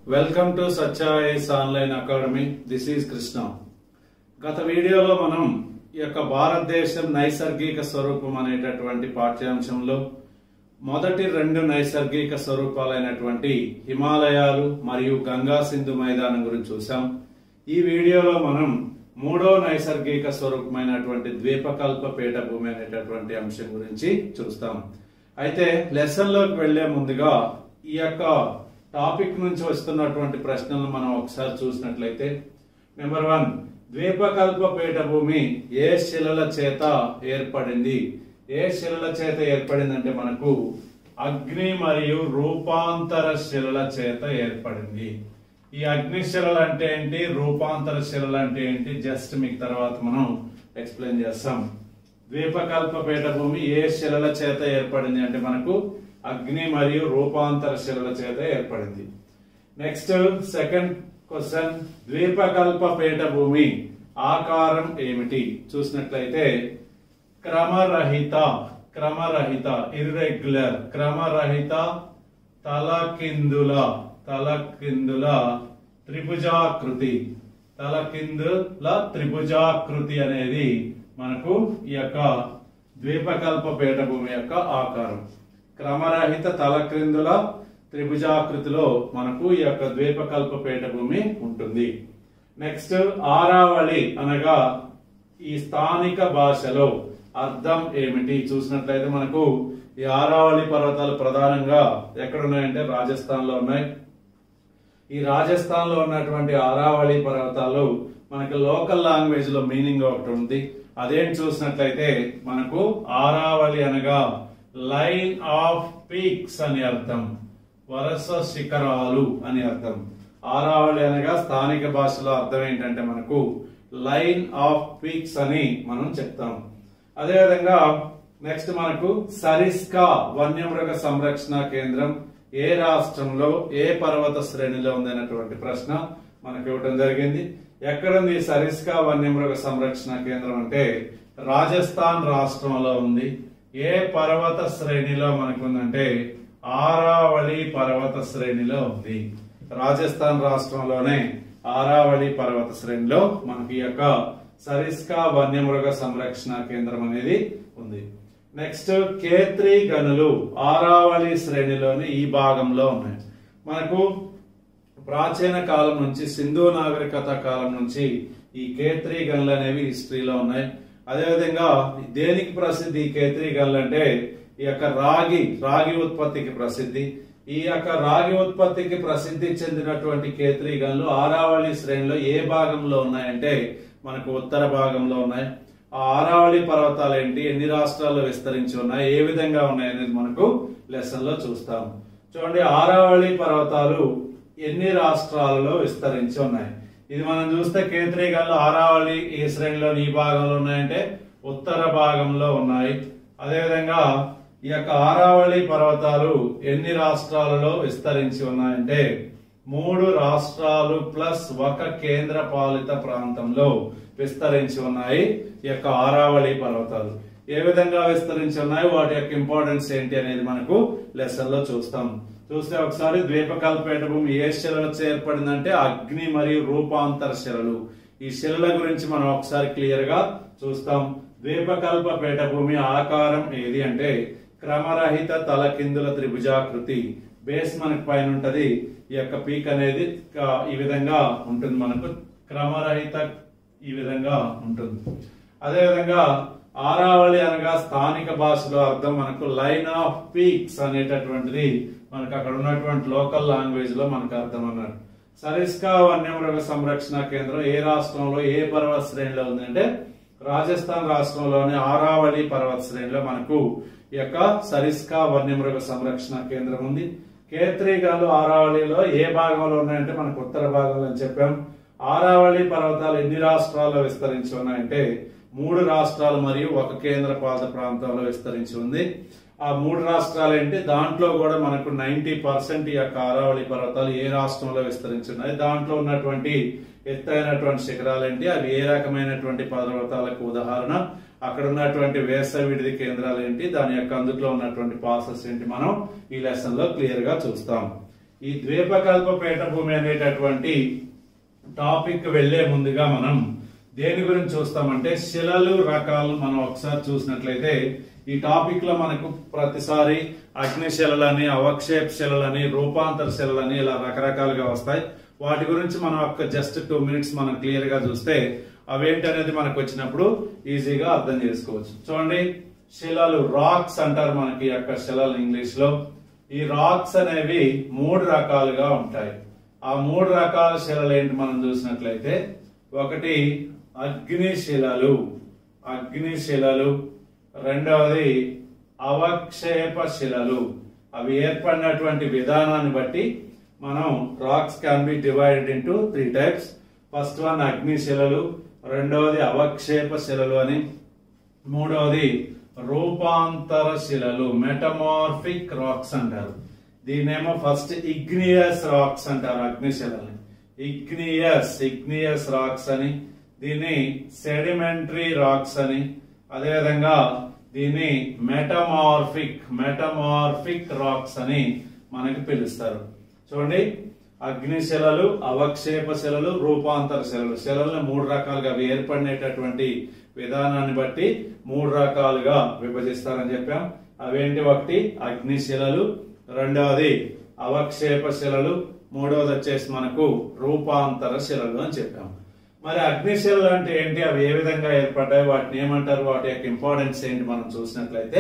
welcome to సత్యాయిస్ online academy this is Krishna గత వీడియోలో మనం ఈ యొక్క భారతదేశం నైసర్గిక స్వరూపం అనేటటువంటి పాఠ్యాంశంలో మొదటి రెండు నైసర్గిక స్వరూపాలైనటువంటి హిమాలయాలు మరియు గంగా సింధు మైదానం గురించి చూసాం ఈ వీడియోలో మనం మూడో నైసర్గిక స్వరూపమైనటువంటి ద్వీపకల్ప పీఠభూమి అనేటటువంటి అంశం గురించి చూస్తాం అయితే లెసన్ లోకి వెళ్లే ముందుగా ఈ యొక్క టాపిక్ నుంచి వస్తున్నటువంటి ప్రశ్నలను మనం ఒకసారి చూసినట్లయితే నెంబర్ వన్ ద్వీపకల్ప పీఠభూమి ఏ శిలల చేత ఏర్పడింది ఏ శిలల చేత ఏర్పడిందంటే మనకు అగ్ని మరియు రూపాంతర శిలల చేత ఏర్పడింది ఈ అగ్ని శిలలు అంటే ఏంటి రూపాంతర శిలలు అంటే ఏంటి జస్ట్ మీకు తర్వాత మనం ఎక్స్ప్లెయిన్ చేస్తాం ద్వీపకల్ప పీఠభూమి ఏ శిలల చేత ఏర్పడింది అంటే మనకు అగ్ని మరియు రూపాంతర శిలల చేత ఏర్పడింది నెక్స్ట్ సెకండ్ క్వశ్చన్ ద్వీపకల్ప పీఠభూమి ఆకారం ఏమిటి చూసినట్లయితే క్రమరహిత క్రమరహిత ఇర్రెగ్యులర్ క్రమరహిత తలకిందుల తలకిందుల త్రిభుజాకృతి తలకిందుల త్రిభుజాకృతి అనేది మనకు ఈ యొక్క ద్వీపకల్ప పీఠభూమి యొక్క ఆకారం క్రమరహిత తలక్రిందుల త్రిభుజాకృతిలో మనకు ఈ యొక్క ద్వీపకల్ప పీఠభూమి ఉంటుంది నెక్స్ట్ ఆరావళి అనగా ఈ స్థానిక భాషలో అర్థం ఏమిటి చూసినట్లయితే మనకు ఈ ఆరావళి పర్వతాలు ప్రధానంగా ఎక్కడ ఉన్నాయంటే రాజస్థాన్ లో ఉన్నాయి ఈ రాజస్థాన్ లో ఉన్నటువంటి ఆరావళి పర్వతాలు మనకి లోకల్ లాంగ్వేజ్ లో మీనింగ్ ఒకటి ఉంది అదేంటి చూసినట్లయితే మనకు ఆరావళి అనగా లైన్ ఆఫ్ పీక్స్ అని అర్థం వరస శిఖరాలు అని అర్థం ఆరావళి అనగా స్థానిక భాషలో అర్థం ఏంటంటే మనకు లైన్ ఆఫ్ పీక్స్ అని మనం చెప్తాం అదేవిధంగా నెక్స్ట్ మనకు సరిస్కా వన్యమృగ సంరక్షణ కేంద్రం ఏ రాష్ట్రంలో ఏ పర్వత శ్రేణిలో ఉంది అనేటువంటి ప్రశ్న మనకు ఇవ్వడం జరిగింది ఎక్కడుంది సరిస్కా వన్యమృగ సంరక్షణ కేంద్రం అంటే రాజస్థాన్ రాష్ట్రంలో ఉంది ఏ పర్వత శ్రేణిలో మనకు ఉందంటే ఆరావళి పర్వత శ్రేణిలో ఉంది రాజస్థాన్ రాష్ట్రంలోనే ఆరావళి పర్వత శ్రేణిలో మనకి ఈ యొక్క సరిస్కా వన్యమృగ సంరక్షణ కేంద్రం అనేది ఉంది నెక్స్ట్ కేత్రి గనులు ఆరావళి శ్రేణిలోని ఈ భాగంలో ఉన్నాయి మనకు ప్రాచీన కాలం నుంచి సింధు నాగరికత కాలం నుంచి ఈ కేత్రి గనులు అనేవి హిస్టరీలో ఉన్నాయి అదేవిధంగా దేనికి ప్రసిద్ధి ఈ కేత్రి గనులు అంటే ఈ యొక్క రాగి రాగి ఉత్పత్తికి ప్రసిద్ధి ఈ యొక్క రాగి ఉత్పత్తికి ప్రసిద్ధి చెందినటువంటి కేత్రి గనులు ఆరావళి శ్రేణిలో ఏ భాగంలో ఉన్నాయంటే మనకు ఉత్తర భాగంలో ఉన్నాయి ఆ ఆరావళి పర్వతాలు ఏంటి ఎన్ని రాష్ట్రాల్లో విస్తరించి ఉన్నాయి ఏ విధంగా ఉన్నాయి అనేది మనకు లెసన్ లో చూస్తాం చూడండి ఆరావళి పర్వతాలు ఎన్ని రాష్ట్రాలలో విస్తరించి ఉన్నాయి ఇది మనం చూస్తే కేత్రిగల్లో ఆరావళి ఏ శ్రేణిలో ఈ భాగంలో ఉన్నాయంటే ఉత్తర భాగంలో ఉన్నాయి అదేవిధంగా ఈ యొక్క ఆరావళి పర్వతాలు ఎన్ని రాష్ట్రాలలో విస్తరించి ఉన్నాయంటే మూడు రాష్ట్రాలు ప్లస్ ఒక కేంద్ర పాలిత ప్రాంతంలో విస్తరించి ఉన్నాయి ఈ యొక్క ఆరావళి పర్వతాలు ఏ విధంగా విస్తరించి ఉన్నాయి వాటి యొక్క ఇంపార్టెన్స్ ఏంటి అనేది మనకు లెసన్ లో చూస్తాం చూస్తే ఒకసారి ద్వీపకల్పేట భూమి ఏ శిలలతో ఏర్పడిందంటే అగ్ని మరియు రూపాంతర శిలలు ఈ శిలల గురించి మనం ఒకసారి క్లియర్ గా చూస్తాం ద్వీపకల్ప పీఠభూమి ఆకారం ఏది అంటే క్రమరహిత తలకిందుల త్రిభుజాకృతి బేస్ మనకు పైన ఉంటది ఈ యొక్క పీక్ అనేది ఈ విధంగా ఉంటుంది మనకు క్రమరహిత ఈ విధంగా ఉంటుంది అదేవిధంగా ఆరావళి అనగా స్థానిక భాషలో అర్థం మనకు లైన్ ఆఫ్ పీక్స్ అనేటటువంటిది మనకు అక్కడ ఉన్నటువంటి లోకల్ లాంగ్వేజ్ లో మనకు అర్థం అన్నాడు సరిస్కా వన్యమృగ సంరక్షణ కేంద్రం ఏ రాష్ట్రంలో ఏ పర్వత శ్రేణిలో ఉందంటే రాజస్థాన్ రాష్ట్రంలోని ఆరావళి పర్వత శ్రేణిలో మనకు ఈ యొక్క సరిస్కా వన్యమృగ సంరక్షణ కేంద్రం ఉంది కేత్రిగాలు ఆరావళిలో ఏ భాగంలో ఉన్నాయంటే మనకు ఉత్తర భాగంలో అని చెప్పాం ఆరావళి పర్వతాలు ఎన్ని రాష్ట్రాల్లో విస్తరించి ఉన్నాయంటే మూడు రాష్ట్రాలు మరియు ఒక కేంద్ర పాలిత ప్రాంతంలో విస్తరించి ఉంది ఆ మూడు రాష్ట్రాలు ఏంటి దాంట్లో కూడా మనకు నైన్టీ పర్సెంట్ ఈ యొక్క ఆరావళి పర్వతాలు ఏ రాష్ట్రంలో విస్తరించి ఉన్నాయి దాంట్లో ఉన్నటువంటి ఎత్తైనటువంటి శిఖరాలు ఏంటి అవి ఏ రకమైనటువంటి పర్వతాలకు ఉదాహరణ అక్కడ ఉన్నటువంటి వేసవి విడిది కేంద్రాలు ఏంటి దాని యొక్క అందుట్లో ఉన్నటువంటి పాసెస్ ఏంటి మనం ఈ లెసన్ లో క్లియర్ గా చూస్తాం ఈ ద్వీపకల్ప పీఠభూమి అనేటటువంటి టాపిక్ వెళ్లే ముందుగా మనం దేని గురించి చూస్తామంటే శిలలు రకాలు మనం ఒకసారి చూసినట్లయితే ఈ టాపిక్ లో మనకు ప్రతిసారి అగ్ని శిలలని అవక్షేప శిలలని రూపాంతర శిలలని ఇలా రకరకాలుగా వస్తాయి వాటి గురించి మనం ఒక జస్ట్ టూ మినిట్స్ మనం క్లియర్ గా చూస్తే అవేంటి అనేది మనకు వచ్చినప్పుడు ఈజీగా అర్థం చేసుకోవచ్చు చూడండి శిలలు రాక్స్ అంటారు మనకి ఈ యొక్క శిలలు ఇంగ్లీష్ లో ఈ రాక్స్ అనేవి మూడు రకాలుగా ఉంటాయి ఆ మూడు రకాల శిలలు ఏంటి మనం చూసినట్లయితే ఒకటి అగ్ని శిలలు అగ్ని శిలలు రెండవది అవక్షేప శిలలు అవి ఏర్పడినటువంటి విధానాన్ని బట్టి మనం rocks can be divided into three types first one అగ్ని శిలలు రెండవది అవక్షేప శిలలు అని మూడవది రూపాంతర శిలలు మెటమార్ఫిక్ రాక్స్ అంటారు దీన్నేమో ఫస్ట్ ఇగ్నియస్ రాక్స్ అంటారు అగ్నిశిలని ఇగ్నియస్ ఇగ్నియస్ రాక్స్ అని దీన్ని సెడిమెంటరీ రాక్స్ అని అదేవిధంగా దీన్ని మెటమార్ఫిక్ మెటమార్ఫిక్ రాక్స్ అని మనకి పిలుస్తారు చూడండి అగ్నిశిలలు అవక్షేప శిలలు రూపాంతర శిలలు శిలలను మూడు రకాలుగా అవి ఏర్పడినటువంటి విధానాన్ని బట్టి మూడు రకాలుగా విభజిస్తారని చెప్పాం అవేంటి ఒకటి అగ్నిశిలలు రెండవది అవక్షేప శిలలు మూడవది వచ్చేసి మనకు రూపాంతర శిలలు అని చెప్పాం మరి అగ్నిశిలలు అంటే ఏంటి అవి ఏ విధంగా ఏర్పడ్డాయి వాటిని ఏమంటారు వాటి యొక్క ఇంపార్టెన్స్ ఏంటి మనం చూసినట్లయితే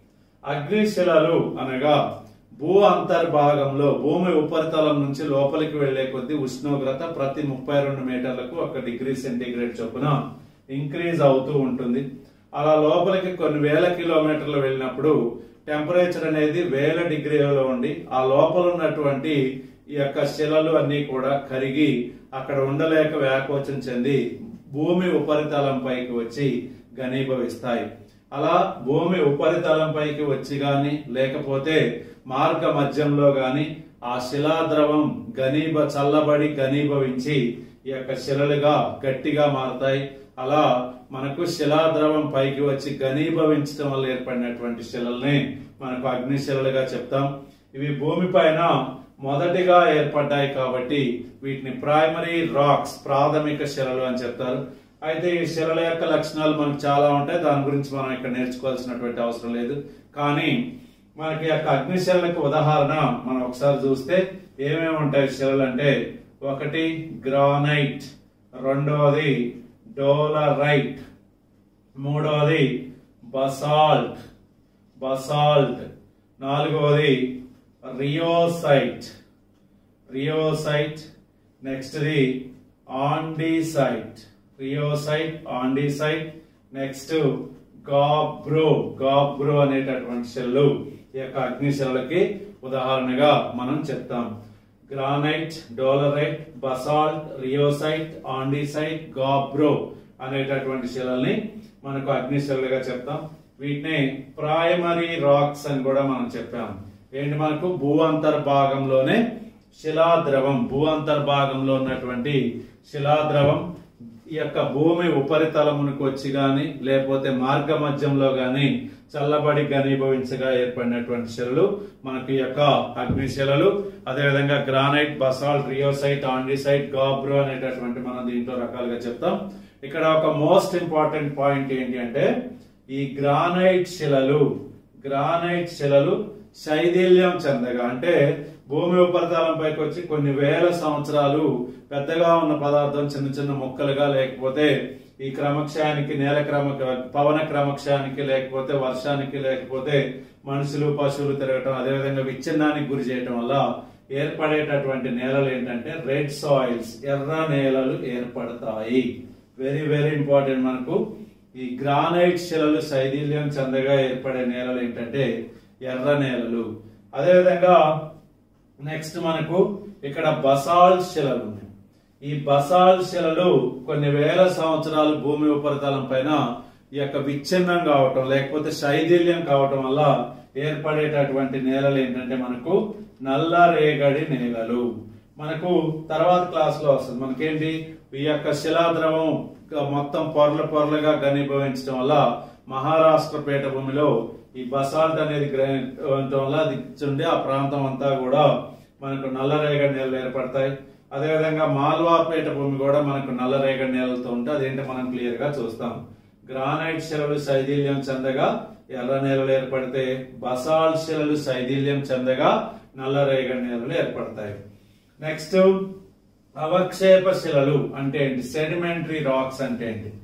అగ్నిశిలలు అనగా భూ అంతర్భాగంలో భూమి ఉపరితలం నుంచి లోపలికి వెళ్లే కొద్దీ ఉష్ణోగ్రత ప్రతి ముప్పై రెండు మీటర్లకు ఒక డిగ్రీ సెంటీగ్రేడ్ చొప్పున ఇంక్రీజ్ అవుతూ ఉంటుంది అలా లోపలికి కొన్ని వేల కిలోమీటర్లు వెళ్ళినప్పుడు టెంపరేచర్ అనేది వేల డిగ్రీలలో ఉండి ఆ లోపల ఉన్నటువంటి ఈ యొక్క శిలలు అన్ని కూడా కరిగి అక్కడ ఉండలేక వ్యాకోచం చెంది భూమి ఉపరితలం పైకి వచ్చి ఘనీభవిస్తాయి అలా భూమి ఉపరితలం పైకి వచ్చి గాని లేకపోతే మార్గ మధ్యంలో గాని ఆ శిలాద్రవం ఘనీభ చల్లబడి ఘనీభవించి ఈ యొక్క శిలలుగా గట్టిగా మారతాయి అలా మనకు శిలాద్రవం పైకి వచ్చి ఘనీభవించడం వల్ల ఏర్పడినటువంటి శిలల్ని మనకు అగ్ని శిలలుగా చెప్తాం ఇవి భూమి పైన మొదటిగా ఏర్పడ్డాయి కాబట్టి వీటిని ప్రైమరీ రాక్స్ ప్రాథమిక శిలలు అని చెప్తారు అయితే ఈ శిలల యొక్క లక్షణాలు మనకు చాలా ఉంటాయి దాని గురించి మనం ఇక్కడ నేర్చుకోవాల్సినటువంటి అవసరం లేదు కానీ మనకి యొక్క అగ్నిశిలలకు ఉదాహరణ మనం ఒకసారి చూస్తే ఏమేమి ఉంటాయి శిలలు అంటే ఒకటి గ్రానైట్ రెండవది డోలరైట్ మూడవది బసాల్ట్ బసాల్ట్ నాలుగవది rhyolite rhyolite next the andesite rhyolite andesite next gabbro gabbro అనేటటువంటి శిలలు ఈ యొక్క అగ్నిశిలలకి ఉదాహరణగా మనం చెప్తాం granite dolerite basalt rhyolite andesite gabbro అనేటటువంటి శిలల్ని మనకు అగ్నిశిలలుగా చెప్తాం వీటిని ప్రైమరీ రాక్స్ అని కూడా మనం చెప్పాం ఏంటి మనకు భూ అంతర్భాగంలోనే శిలాద్రవం భూ అంతర్భాగంలో ఉన్నటువంటి శిలాద్రవం ఈ యొక్క భూమి ఉపరితలమునికి వచ్చి గాని లేకపోతే మార్గ మధ్యంలో గాని చల్లబడి ఘనీభవించగా ఏర్పడినటువంటి శిలలు మనకి ఈ యొక్క అగ్ని శిలలు అదేవిధంగా granite basalt rhyolite andesite gabbro అనేటటువంటి మనం దీంట్లో రకాలుగా చెప్తాం ఇక్కడ ఒక మోస్ట్ ఇంపార్టెంట్ పాయింట్ ఏంటి అంటే ఈ గ్రానైట్ శిలలు గ్రానైట్ శిలలు శైథిల్యం చెందగా అంటే భూమి ఉపరితలం పైకి వచ్చి కొన్ని వేల సంవత్సరాలు పెద్దగా ఉన్న పదార్థం చిన్న చిన్న ముక్కలుగా లేకపోతే ఈ క్రమక్షయానికి నేల క్రమ పవన క్రమక్షయానికి లేకపోతే వర్షానికి లేకపోతే మనుషులు పశువులు తిరగటం అదేవిధంగా విచ్ఛిన్నానికి గురి చేయటం వల్ల ఏర్పడేటటువంటి నేలలు ఏంటంటే రెడ్ సాయిల్స్ ఎర్ర నేలలు ఏర్పడతాయి వెరీ వెరీ ఇంపార్టెంట్ మనకు ఈ గ్రానైట్ శిలలు శైథిల్యం చెందగా ఏర్పడే నేలలు ఏంటంటే ఎర్ర నేలలు అదేవిధంగా నెక్స్ట్ మనకు ఇక్కడ బసాల్ శిలలు ఉన్నాయి ఈ బసాల్ శిలలు కొన్ని వేల సంవత్సరాలు భూమి ఉపరితలం పైన ఈ యొక్క విచ్ఛిన్నం కావటం లేకపోతే శైథిల్యం కావటం వల్ల ఏర్పడేటటువంటి నేలలు ఏంటంటే మనకు నల్ల రేగడి నేలలు మనకు తర్వాత క్లాస్ లో వస్తుంది మనకేంటి ఈ యొక్క శిలాద్రవం మొత్తం పొరల పొరలుగా ఘనీభవించడం వల్ల మహారాష్ట్ర పీఠభూమిలో ఈ బసాల్ట్ అనేది గ్రహించడం వల్ల అది ఉండి ఆ ప్రాంతం అంతా కూడా మనకు నల్లరేగడి నేలలు ఏర్పడతాయి అదేవిధంగా మాల్వాపేట భూమి కూడా మనకు నల్లరేగడి నేలలతో ఉంటే అదేంటో మనం క్లియర్ గా చూస్తాం గ్రానైట్ శిలలు శైథిల్యం చెందగా ఎర్ర నేలలు ఏర్పడితే బసాల్ట్ శిలలు శైథిల్యం చెందగా నల్లరేగడి నేలలు ఏర్పడతాయి నెక్స్ట్ అవక్షేప శిలలు అంటే ఏంటి సెడిమెంటరీ రాక్స్ అంటే ఏంటి